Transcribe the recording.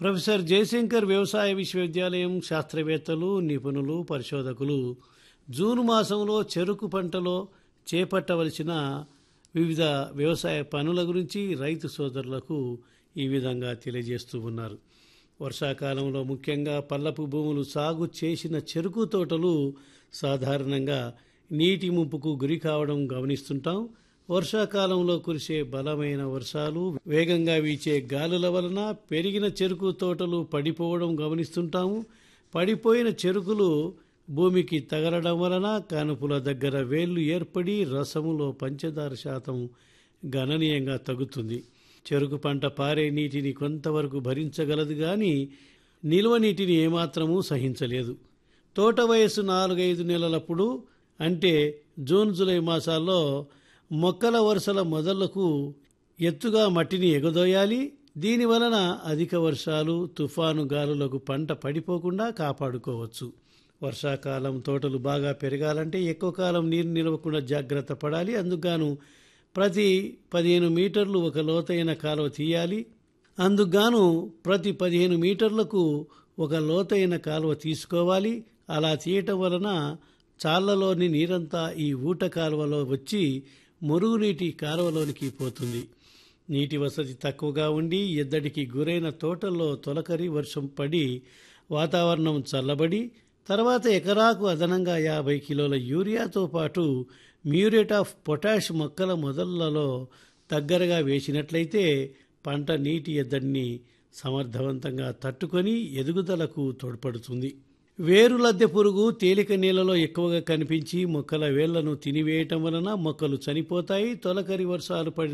professor Jayashankar వ్యవసాయ విశ్వవిద్యాలయం శాస్త్రవేత్తలు నిపుణులు పరిశోధకులు జూన్ మాసంలో చెరుకు పంటలో చేపట్టవలసిన వివిధ వ్యవసాయ పనుల గురించి రైతు సోదరులకు ఈ విధంగా తెలియజేస్తూ ఉన్నారు వర్షాకాలంలో ముఖ్యంగా పల్లపు భూములు సాగు చేసిన చెరుకు తోటలు సాధారణంగా నీటి ముంపుకు గురి కావడం గమనిస్తుంటాం వర్షాకాలంలో కురిసే బలమైన వర్షాలు వేగంగా వీచే గాలుల వలన పెరిగిన చెరుకు తోటలు పడిపోవడం గమనిస్తుంటాము పడిపోయిన చెరుకులు భూమికి తగలడం వలన కానుపుల దగ్గర వేళ్లు ఏర్పడి రసములో పంచదార శాతం గణనీయంగా తగ్గుతుంది చెరుకు పంట పారే నీటిని కొంతవరకు భరించగలదు కానీ నిల్వ నీటిని ఏమాత్రమూ సహించలేదు తోట వయస్సు నాలుగైదు నెలలప్పుడు అంటే జూన్ జూలై మాసాల్లో మొక్కల వరుసల మొదళ్లకు ఎత్తుగా మట్టిని ఎగదోయాలి దీని వలన అధిక వర్షాలు తుఫాను గాలులకు పంట పడిపోకుండా కాపాడుకోవచ్చు వర్షాకాలం తోటలు బాగా పెరగాలంటే ఎక్కువ కాలం నీరు నిలవకుండా జాగ్రత్త పడాలి అందుకుగాను ప్రతి పదిహేను మీటర్లు ఒక లోతైన కాలువ తీయాలి అందుకుగాను ప్రతి పదిహేను మీటర్లకు ఒక లోతైన కాలువ తీసుకోవాలి అలా తీయటం వలన చాళ్లలోని నీరంతా ఈ ఊట కాలువలో వచ్చి మురుగునీటి కాలువలోనికి పోతుంది నీటి వసతి తక్కువగా ఉండి ఎద్దడికి గురైన తోటల్లో తొలకరి వర్షం పడి వాతావరణం చల్లబడి తర్వాత ఎకరాకు అదనంగా యాభై కిలోల యూరియాతో పాటు మ్యూరేట్ ఆఫ్ పొటాష్ మొక్కల మొదళ్లలో దగ్గరగా వేసినట్లయితే పంట నీటి ఎద్దడిని సమర్థవంతంగా తట్టుకొని ఎదుగుదలకు తోడ్పడుతుంది వేరు లద్దె పురుగు తేలిక నీళ్ళలో ఎక్కువగా కనిపించి మొక్కల వేళ్లను తినివేయటం వలన మొక్కలు చనిపోతాయి తొలకరి వర్షాలు పడిన